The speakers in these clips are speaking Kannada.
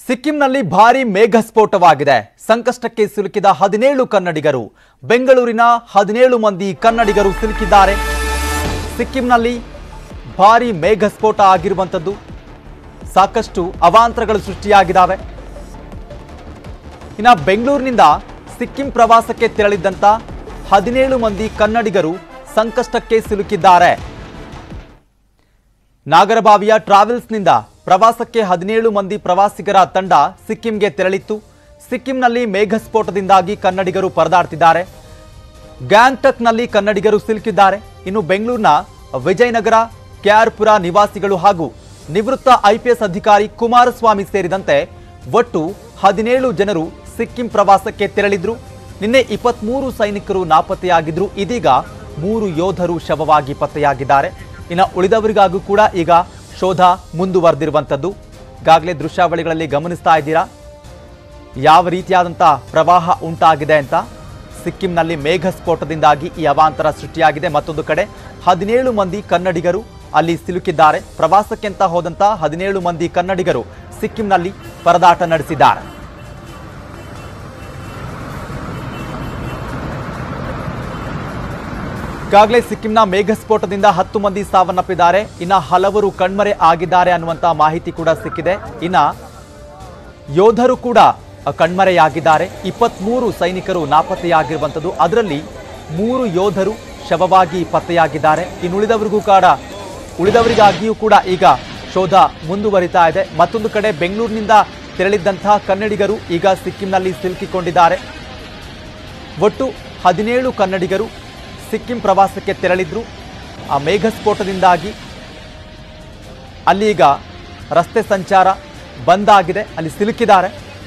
ಸಿಕ್ಕಿಂನಲ್ಲಿ ಭಾರಿ ಮೇಘಸ್ಫೋಟವಾಗಿದೆ ಸಂಕಷ್ಟಕ್ಕೆ ಸಿಲುಕಿದ ಹದಿನೇಳು ಕನ್ನಡಿಗರು ಬೆಂಗಳೂರಿನ ಹದಿನೇಳು ಮಂದಿ ಕನ್ನಡಿಗರು ಸಿಲುಕಿದ್ದಾರೆ ಸಿಕ್ಕಿಂನಲ್ಲಿ ಭಾರಿ ಮೇಘಸ್ಫೋಟ ಆಗಿರುವಂಥದ್ದು ಸಾಕಷ್ಟು ಅವಾಂತರಗಳು ಸೃಷ್ಟಿಯಾಗಿದ್ದಾವೆ ಇನ್ನು ಬೆಂಗಳೂರಿನಿಂದ ಸಿಕ್ಕಿಂ ಪ್ರವಾಸಕ್ಕೆ ತೆರಳಿದ್ದಂಥ ಹದಿನೇಳು ಮಂದಿ ಕನ್ನಡಿಗರು ಸಂಕಷ್ಟಕ್ಕೆ ಸಿಲುಕಿದ್ದಾರೆ ನಾಗರಬಾವಿಯ ಟ್ರಾವೆಲ್ಸ್ನಿಂದ ಪ್ರವಾಸಕ್ಕೆ ಹದಿನೇಳು ಮಂದಿ ಪ್ರವಾಸಿಗರ ತಂಡ ಸಿಕ್ಕಿಂಗೆ ತೆರಳಿತ್ತು ಸಿಕ್ಕಿಂನಲ್ಲಿ ಮೇಘಸ್ಫೋಟದಿಂದಾಗಿ ಕನ್ನಡಿಗರು ಪರದಾಡ್ತಿದ್ದಾರೆ ಗ್ಯಾಂಗ್ಟಕ್ನಲ್ಲಿ ಕನ್ನಡಿಗರು ಸಿಲುಕಿದ್ದಾರೆ ಇನ್ನು ಬೆಂಗಳೂರಿನ ವಿಜಯನಗರ ಕೆಆರ್ಪುರ ನಿವಾಸಿಗಳು ಹಾಗೂ ನಿವೃತ್ತ ಐಪಿಎಸ್ ಅಧಿಕಾರಿ ಕುಮಾರಸ್ವಾಮಿ ಸೇರಿದಂತೆ ಒಟ್ಟು ಹದಿನೇಳು ಜನರು ಸಿಕ್ಕಿಂ ಪ್ರವಾಸಕ್ಕೆ ತೆರಳಿದ್ರು ನಿನ್ನೆ ಇಪ್ಪತ್ಮೂರು ಸೈನಿಕರು ನಾಪತ್ತೆಯಾಗಿದ್ರು ಇದೀಗ ಮೂರು ಯೋಧರು ಶವವಾಗಿ ಪತ್ತೆಯಾಗಿದ್ದಾರೆ ಇನ್ನು ಉಳಿದವರಿಗಾಗೂ ಕೂಡ ಈಗ ಶೋಧ ಮುಂದುವರೆದಿರುವಂಥದ್ದು ಈಗಾಗಲೇ ದೃಶ್ಯಾವಳಿಗಳಲ್ಲಿ ಗಮನಿಸ್ತಾ ಇದ್ದೀರಾ ಯಾವ ರೀತಿಯಾದಂಥ ಪ್ರವಾಹ ಉಂಟಾಗಿದೆ ಅಂತ ಸಿಕ್ಕಿಂನಲ್ಲಿ ಮೇಘಸ್ಫೋಟದಿಂದಾಗಿ ಈ ಅವಾಂತರ ಸೃಷ್ಟಿಯಾಗಿದೆ ಮತ್ತೊಂದು ಕಡೆ ಹದಿನೇಳು ಮಂದಿ ಕನ್ನಡಿಗರು ಅಲ್ಲಿ ಸಿಲುಕಿದ್ದಾರೆ ಪ್ರವಾಸಕ್ಕೆ ಅಂತ ಹೋದಂತ ಹದಿನೇಳು ಮಂದಿ ಕನ್ನಡಿಗರು ಸಿಕ್ಕಿಂನಲ್ಲಿ ಪರದಾಟ ನಡೆಸಿದ್ದಾರೆ ಈಗಾಗಲೇ ಸಿಕ್ಕಿಂನ ಮೇಘಸ್ಫೋಟದಿಂದ ಹತ್ತು ಮಂದಿ ಸಾವನ್ನಪ್ಪಿದ್ದಾರೆ ಇನ್ನ ಹಲವರು ಕಣ್ಮರೆ ಆಗಿದ್ದಾರೆ ಅನ್ನುವಂತ ಮಾಹಿತಿ ಕೂಡ ಸಿಕ್ಕಿದೆ ಇನ್ನ ಯೋಧರು ಕೂಡ ಕಣ್ಮರೆಯಾಗಿದ್ದಾರೆ ಇಪ್ಪತ್ಮೂರು ಸೈನಿಕರು ನಾಪತ್ತೆಯಾಗಿರುವಂಥದ್ದು ಅದರಲ್ಲಿ ಮೂರು ಯೋಧರು ಶವವಾಗಿ ಪತ್ತೆಯಾಗಿದ್ದಾರೆ ಇನ್ನುಳಿದವರಿಗೂ ಕೂಡ ಉಳಿದವರಿಗಾಗಿಯೂ ಕೂಡ ಈಗ ಶೋಧ ಮುಂದುವರಿತಾ ಇದೆ ಮತ್ತೊಂದು ಕಡೆ ಬೆಂಗಳೂರಿನಿಂದ ತೆರಳಿದ್ದಂತಹ ಕನ್ನಡಿಗರು ಈಗ ಸಿಕ್ಕಿಂನಲ್ಲಿ ಸಿಲುಕಿಕೊಂಡಿದ್ದಾರೆ ಒಟ್ಟು ಹದಿನೇಳು ಕನ್ನಡಿಗರು ಸಿಕ್ಕಿಂ ಪ್ರವಾಸಕ್ಕೆ ತೆರಳಿದ್ರು ಆ ಮೇಘಸ್ಫೋಟದಿಂದಾಗಿ ಅಲ್ಲಿ ಈಗ ರಸ್ತೆ ಸಂಚಾರ ಬಂದ್ ಆಗಿದೆ ಅಲ್ಲಿ ಸಿಲುಕಿದ್ದಾರೆ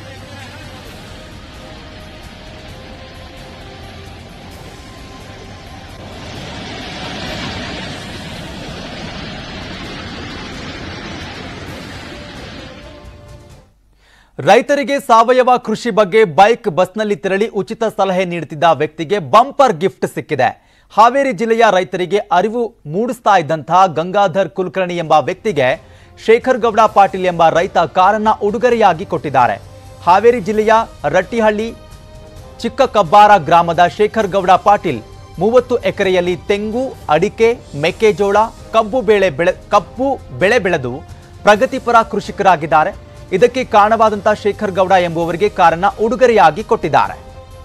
ರೈತರಿಗೆ ಸಾವಯವ ಕೃಷಿ ಬಗ್ಗೆ ಬೈಕ್ ಬಸ್ನಲ್ಲಿ ತೆರಳಿ ಉಚಿತ ಸಲಹೆ ನೀಡುತ್ತಿದ್ದ ವ್ಯಕ್ತಿಗೆ ಬಂಪರ್ ಗಿಫ್ಟ್ ಸಿಕ್ಕಿದೆ ಹಾವೇರಿ ಜಿಲ್ಲೆಯ ರೈತರಿಗೆ ಅರಿವು ಮೂಡಿಸ್ತಾ ಇದ್ದಂತಹ ಗಂಗಾಧರ್ ಕುಲಕರ್ಣಿ ಎಂಬ ವ್ಯಕ್ತಿಗೆ ಶೇಖರ್ ಗೌಡ ಪಾಟೀಲ್ ಎಂಬ ರೈತ ಕಾರನ್ನ ಉಡುಗೊರೆಯಾಗಿ ಕೊಟ್ಟಿದ್ದಾರೆ ಹಾವೇರಿ ಜಿಲ್ಲೆಯ ರಟ್ಟಿಹಳ್ಳಿ ಚಿಕ್ಕ ಕಬ್ಬಾರ ಗ್ರಾಮದ ಶೇಖರ್ ಗೌಡ ಪಾಟೀಲ್ ಮೂವತ್ತು ಎಕರೆಯಲ್ಲಿ ತೆಂಗು ಅಡಿಕೆ ಮೆಕ್ಕೆಜೋಳ ಕಬ್ಬು ಬೆಳೆ ಬೆಳೆ ಕಬ್ಬು ಬೆಳೆ ಬೆಳೆದು ಪ್ರಗತಿಪರ ಕೃಷಿಕರಾಗಿದ್ದಾರೆ ಇದಕ್ಕೆ ಕಾರಣವಾದಂತಹ ಶೇಖರ್ ಗೌಡ ಎಂಬುವರಿಗೆ ಕಾರನ್ನ ಉಡುಗೊರೆಯಾಗಿ ಕೊಟ್ಟಿದ್ದಾರೆ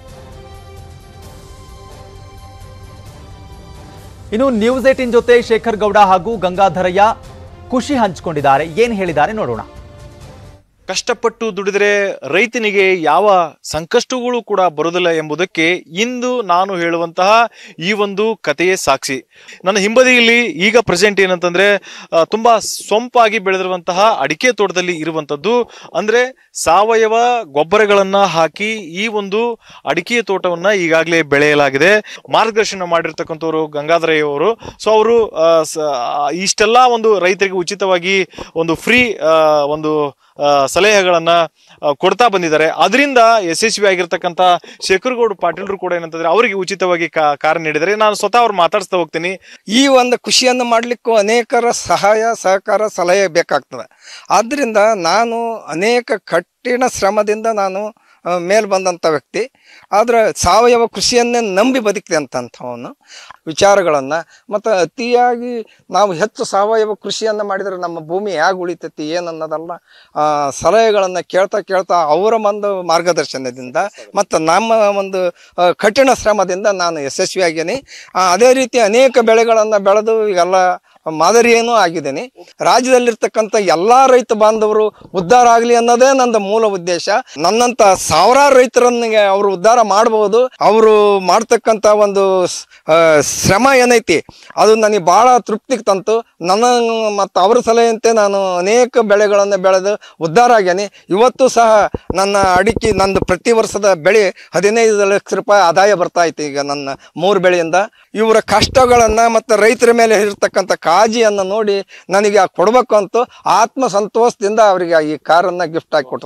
ಇನ್ನು ನ್ಯೂಸ್ ಏಟಿನ್ ಜೊತೆ ಶೇಖರ್ ಗೌಡ ಹಾಗೂ ಗಂಗಾಧರಯ್ಯ ಖುಷಿ ಹಂಚಿಕೊಂಡಿದ್ದಾರೆ ಏನ್ ಹೇಳಿದ್ದಾರೆ ನೋಡೋಣ ಕಷ್ಟಪಟ್ಟು ದುಡಿದರೆ ರೈತನಿಗೆ ಯಾವ ಸಂಕಷ್ಟಗಳು ಕೂಡ ಬರುವುದಿಲ್ಲ ಎಂಬುದಕ್ಕೆ ಇಂದು ನಾನು ಹೇಳುವಂತಹ ಈ ಒಂದು ಕಥೆಯೇ ಸಾಕ್ಷಿ ನನ್ನ ಹಿಂಬದಿಯಲ್ಲಿ ಈಗ ಪ್ರೆಸೆಂಟ್ ಏನಂತಂದ್ರೆ ಆ, ತುಂಬಾ ಸೊಂಪಾಗಿ ಬೆಳೆದಿರುವಂತಹ ಅಡಿಕೆ ತೋಟದಲ್ಲಿ ಇರುವಂತದ್ದು ಅಂದ್ರೆ ಸಾವಯವ ಗೊಬ್ಬರಗಳನ್ನ ಹಾಕಿ ಈ ಒಂದು ಅಡಿಕೆ ತೋಟವನ್ನ ಈಗಾಗಲೇ ಬೆಳೆಯಲಾಗಿದೆ ಮಾರ್ಗದರ್ಶನ ಮಾಡಿರ್ತಕ್ಕಂಥವ್ರು ಗಂಗಾಧರಯ್ಯ ಅವರು ಸೊ ಅವರು ಇಷ್ಟೆಲ್ಲ ಒಂದು ರೈತರಿಗೆ ಉಚಿತವಾಗಿ ಒಂದು ಫ್ರೀ ಒಂದು ಆ, ಸಲಹೆಗಳನ್ನ ಆ, ಕೊಡ್ತಾ ಬಂದಿದ್ದಾರೆ ಅದರಿಂದ ಯಶಸ್ವಿ ಆಗಿರ್ತಕ್ಕಂಥ ಶೇಖರ್ಗೌಡ ಪಾಟೀಲ್ರು ಕೂಡ ಏನಂತಂದ್ರೆ ಅವರಿಗೆ ಉಚಿತವಾಗಿ ಕಾ- ಕಾರ್ ನೀಡಿದರೆ ನಾನು ಸ್ವತಃ ಅವ್ರು ಮಾತಾಡಿಸ್ತಾ ಹೋಗ್ತೀನಿ ಈ ಒಂದು ಖುಷಿಯನ್ನು ಮಾಡಲಿಕ್ಕೂ ಅನೇಕರ ಸಹಾಯ ಸಹಕಾರ ಸಲಹೆ ಬೇಕಾಗ್ತದೆ ಆದ್ದರಿಂದ ನಾನು ಅನೇಕ ಕಠಿಣ ಶ್ರಮದಿಂದ ನಾನು ಆ, ಮೇಲ್ ಬಂದಂಥ ವ್ಯಕ್ತಿ ಆದರೆ ಸಾವಯವ ಕೃಷಿಯನ್ನೇ ನಂಬಿ ಬದುಕಿದಂಥವನು ವಿಚಾರಗಳನ್ನು ಮತ್ತು ಅತಿಯಾಗಿ ನಾವು ಹೆಚ್ಚು ಸಾವಯವ ಕೃಷಿಯನ್ನು ಮಾಡಿದರೆ ನಮ್ಮ ಭೂಮಿ ಹೇಗೆ ಉಳಿತೈತಿ ಏನನ್ನೋದಲ್ಲ ಆ, ಸಲಹೆಗಳನ್ನು ಕೇಳ್ತಾ ಕೇಳ್ತಾ ಅವರ ಒಂದು ಮಾರ್ಗದರ್ಶನದಿಂದ ಮತ್ತು ನಮ್ಮ ಒಂದು ಆ, ಕಠಿಣ ಶ್ರಮದಿಂದ ನಾನು ಯಶಸ್ವಿಯಾಗೀನಿ ಆ, ಅದೇ ರೀತಿ ಅನೇಕ ಬೆಳೆಗಳನ್ನು ಬೆಳೆದು ಈಗೆಲ್ಲ ಮಾದರಿಯೇನೂ ಆಗಿದ್ದೀನಿ ರಾಜ್ಯದಲ್ಲಿರ್ತಕ್ಕಂಥ ಎಲ್ಲ ರೈತ ಬಾಂಧವರು ಉದ್ಧಾರ ಆಗಲಿ ಅನ್ನೋದೇ ನನ್ನ ಮೂಲ ಉದ್ದೇಶ ನನ್ನಂತ ಸಾವಿರಾರು ರೈತರನ್ನಿಗೆ ಅವರು ಉದ್ಧಾರ ಮಾಡಬಹುದು ಅವರು ಮಾಡ್ತಕ್ಕಂಥ ಒಂದು ಸ್- ಆ, ಶ್ರಮ ಏನೈತಿ ಅದು ನನಗೆ ಭಾಳ ತೃಪ್ತಿಗೆ ತಂತು ನನ್ನ ಮತ್ತು ಅವ್ರ ಸಲಹೆಯಂತೆ ನಾನು ಅನೇಕ ಬೆಳೆಗಳನ್ನು ಬೆಳೆದು ಉದ್ಧಾರ ಆಗ್ಯಾನಿ ಇವತ್ತು ಸಹ ನನ್ನ ಅಡಿಕೆ ನಂದು ಪ್ರತಿ ವರ್ಷದ ಬೆಳೆ ಹದಿನೈದು ಲಕ್ಷ ರೂಪಾಯಿ ಆದಾಯ ಬರ್ತಾ ಐತಿ ಈಗ ನನ್ನ ಮೂರು ಬೆಳೆಯಿಂದ ಇವರ ಕಷ್ಟಗಳನ್ನು ಮತ್ತು ರೈತರ ಮೇಲೆ ಇರ್ತಕ್ಕಂಥ ಕಾಳಜಿಯನ್ನು ನೋಡಿ ನನಗೆ ಕೊಡಬೇಕು ಅಂತ ಆತ್ಮ ಸಂತೋಷದಿಂದ ಅವರಿಗೆ ಈ ಕಾರನ್ನು ಗಿಫ್ಟ್ ಆಗಿ ಕೊಟ್ಟಿದ್ದಾನೆ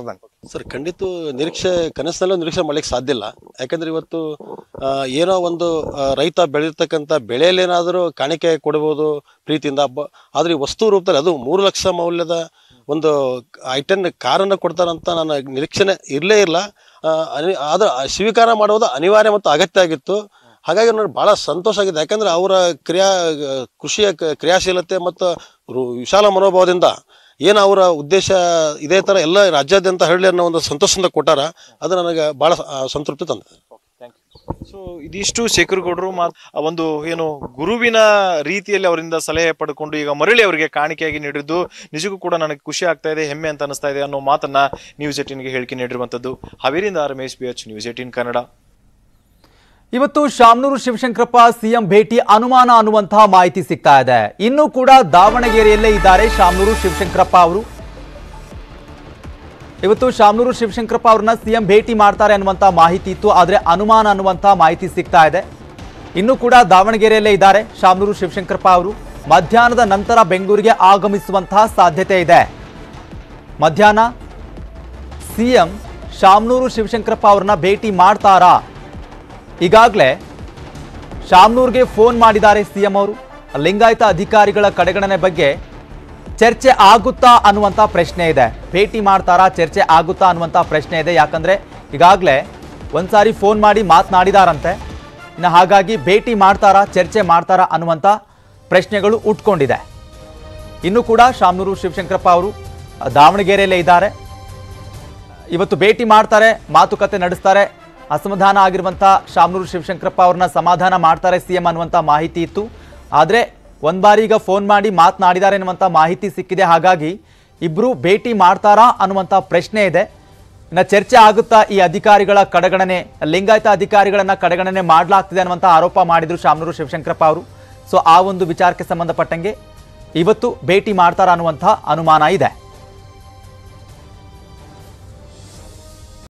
ಸರ್ ಖಂಡಿತ ನಿರೀಕ್ಷೆ ಕನಸಿನಲ್ಲೂ ನಿರೀಕ್ಷೆ ಮಾಡ್ಲಿಕ್ಕೆ ಸಾಧ್ಯ ಇಲ್ಲ ಯಾಕಂದ್ರೆ ಇವತ್ತು ಆ, ಏನೋ ಒಂದು ಆ, ರೈತ ಬೆಳೆದಿರ್ತಕ್ಕಂಥ ಬೆಳೆಯಲ್ಲೇನಾದರೂ ಕಾಣಿಕೆ ಕೊಡ್ಬೋದು ಪ್ರೀತಿಯಿಂದ ಬ ಆದ್ರೆ ಈ ವಸ್ತು ರೂಪದಲ್ಲಿ ಅದು ಮೂರು ಲಕ್ಷ ಮೌಲ್ಯದ ಒಂದು ಐಟನ್ ಕಾರನ್ನು ಕೊಡ್ತಾರಂತ ನನ್ನ ನಿರೀಕ್ಷೆನೆ ಇರಲೇ ಇಲ್ಲ ಆ, ಅನಿ ಆದ್ರೆ ಸ್ವೀಕಾರ ಮಾಡುವುದು ಅನಿವಾರ್ಯ ಮತ್ತು ಅಗತ್ಯ ಆಗಿತ್ತು ಹಾಗಾಗಿ ನನಗೆ ಬಹಳ ಸಂತೋಷ ಆಗಿದೆ ಯಾಕಂದ್ರೆ ಅವರ ಕ್ರಿಯಾ ಕೃಷಿಯ ಕ- ಕ್ರಿಯಾಶೀಲತೆ ಮತ್ತು ರು- ವಿಶಾಲ ಮನೋಭಾವದಿಂದ ಏನು ಅವರ ಉದ್ದೇಶ ಇದೇ ಥರ ಎಲ್ಲ ರಾಜ್ಯಾದ್ಯಂತ ಹರಳಿ ಅನ್ನೋ ಒಂದು ಸಂತೋಷದಿಂದ ಕೊಟ್ಟಾರ ಅದು ನನಗೆ ಭಾಳ ಆ, ಸಂತೃಪ್ತಿ ತಂದಿದೆ ಸೊ ಇದಿಷ್ಟು ಶೇಖರಗೌಡರು ಮಾತ್ ಆ ಒಂದು ಏನು ಗುರುವಿನ ರೀತಿಯಲ್ಲಿ ಅವರಿಂದ ಸಲಹೆ ಪಡ್ಕೊಂಡು ಈಗ ಮರಳಿ ಅವರಿಗೆ ಕಾಣಿಕೆಯಾಗಿ ನೀಡಿದ್ದು ನಿಜಕ್ಕೂ ಕೂಡ ನನಗೆ ಖುಷಿ ಆಗ್ತಾ ಇದೆ ಹೆಮ್ಮೆ ಅಂತ ಅನಿಸ್ತಾ ಇದೆ ಅನ್ನೋ ಮಾತನ್ನ ನ್ಯೂಸ್ ಏಟೀನ್ಗೆ ಹೇಳಿಕೆ ನೀಡಿರುವಂತದ್ದು ಹಾವೇರಿಯಿಂದ Ramesh B H news eighteen Kannada ಇವತ್ತು ಶಾಮನೂರು ಶಿವಶಂಕರಪ್ಪ ಸಿಎಂ ಭೇಟಿ ಅನುಮಾನ ಅನ್ನುವಂತಹ ಮಾಹಿತಿ ಸಿಗ್ತಾ ಇದೆ ಇನ್ನೂ ಕೂಡ ದಾವಣಗೆರೆಯಲ್ಲೇ ಇದ್ದಾರೆ ಶಾಮನೂರು ಶಿವಶಂಕರಪ್ಪ ಅವರು ಇವತ್ತು ಶಾಮನೂರು ಶಿವಶಂಕರಪ್ಪ ಅವ್ರನ್ನ ಸಿಎಂ ಭೇಟಿ ಮಾಡ್ತಾರೆ ಅನ್ನುವಂಥ ಮಾಹಿತಿ ಇತ್ತು ಆದರೆ ಅನುಮಾನ ಅನ್ನುವಂಥ ಮಾಹಿತಿ ಸಿಗ್ತಾ ಇದೆ ಇನ್ನೂ ಕೂಡ ದಾವಣಗೆರೆಯಲ್ಲೇ ಇದ್ದಾರೆ ಶಾಮನೂರು ಶಿವಶಂಕರಪ್ಪ ಅವರು ಮಧ್ಯಾಹ್ನದ ನಂತರ ಬೆಂಗಳೂರಿಗೆ ಆಗಮಿಸುವಂತಹ ಸಾಧ್ಯತೆ ಇದೆ ಮಧ್ಯಾಹ್ನ ಸಿಎಂ ಶಾಮನೂರು ಶಿವಶಂಕರಪ್ಪ ಅವ್ರನ್ನ ಭೇಟಿ ಮಾಡ್ತಾರಾ ಈಗಾಗಲೇ ಶಾಮ್ನೂರ್ಗೆ ಫೋನ್ ಮಾಡಿದ್ದಾರೆ ಸಿಎಂ ಅವರು ಲಿಂಗಾಯತ ಅಧಿಕಾರಿಗಳ ಕಡೆಗಣನೆ ಬಗ್ಗೆ ಚರ್ಚೆ ಆಗುತ್ತಾ ಅನ್ನುವಂಥ ಪ್ರಶ್ನೆ ಇದೆ ಭೇಟಿ ಮಾಡ್ತಾರಾ ಚರ್ಚೆ ಆಗುತ್ತಾ ಅನ್ನುವಂಥ ಪ್ರಶ್ನೆ ಇದೆ ಯಾಕಂದ್ರೆ ಈಗಾಗಲೇ ಒಂದ್ಸಾರಿ ಫೋನ್ ಮಾಡಿ ಮಾತನಾಡಿದಾರಂತೆ ಇನ್ನು ಹಾಗಾಗಿ ಭೇಟಿ ಮಾಡ್ತಾರಾ ಚರ್ಚೆ ಮಾಡ್ತಾರಾ ಅನ್ನುವಂಥ ಪ್ರಶ್ನೆಗಳು ಉಟ್ಕೊಂಡಿದೆ ಇನ್ನು ಕೂಡ ಶಾಮನೂರು ಶಿವಶಂಕರಪ್ಪ ಅವರು ದಾವಣಗೆರೆಯಲ್ಲೇ ಇದ್ದಾರೆ ಇವತ್ತು ಭೇಟಿ ಮಾಡ್ತಾರೆ ಮಾತುಕತೆ ನಡೆಸ್ತಾರೆ ಅಸಮಾಧಾನ ಆಗಿರುವಂಥ ಶಾಮನೂರು ಶಿವಶಂಕರಪ್ಪ ಅವ್ರನ್ನ ಸಮಾಧಾನ ಮಾಡ್ತಾರೆ ಸಿಎಂ ಅನ್ನುವಂಥ ಮಾಹಿತಿ ಇತ್ತು ಆದರೆ ಒಂದ್ ಬಾರಿ ಈಗ ಫೋನ್ ಮಾಡಿ ಮಾತನಾಡಿದ್ದಾರೆ ಅನ್ನುವಂಥ ಮಾಹಿತಿ ಸಿಕ್ಕಿದೆ ಹಾಗಾಗಿ ಇಬ್ರು ಭೇಟಿ ಮಾಡ್ತಾರಾ ಅನ್ನುವಂಥ ಪ್ರಶ್ನೆ ಇದೆ ಇನ್ನು ಚರ್ಚೆ ಆಗುತ್ತಾ ಈ ಅಧಿಕಾರಿಗಳ ಕಡೆಗಣನೆ ಲಿಂಗಾಯತ ಅಧಿಕಾರಿಗಳನ್ನ ಕಡೆಗಣನೆ ಮಾಡಲಾಗ್ತಿದೆ ಅನ್ನುವಂಥ ಆರೋಪ ಮಾಡಿದ್ರು ಶಾಮನೂರು ಶಿವಶಂಕರಪ್ಪ ಅವರು ಸೊ ಆ ಒಂದು ವಿಚಾರಕ್ಕೆ ಸಂಬಂಧಪಟ್ಟಂಗೆ ಇವತ್ತು ಭೇಟಿ ಮಾಡ್ತಾರಾ ಅನ್ನುವಂಥ ಅನುಮಾನ ಇದೆ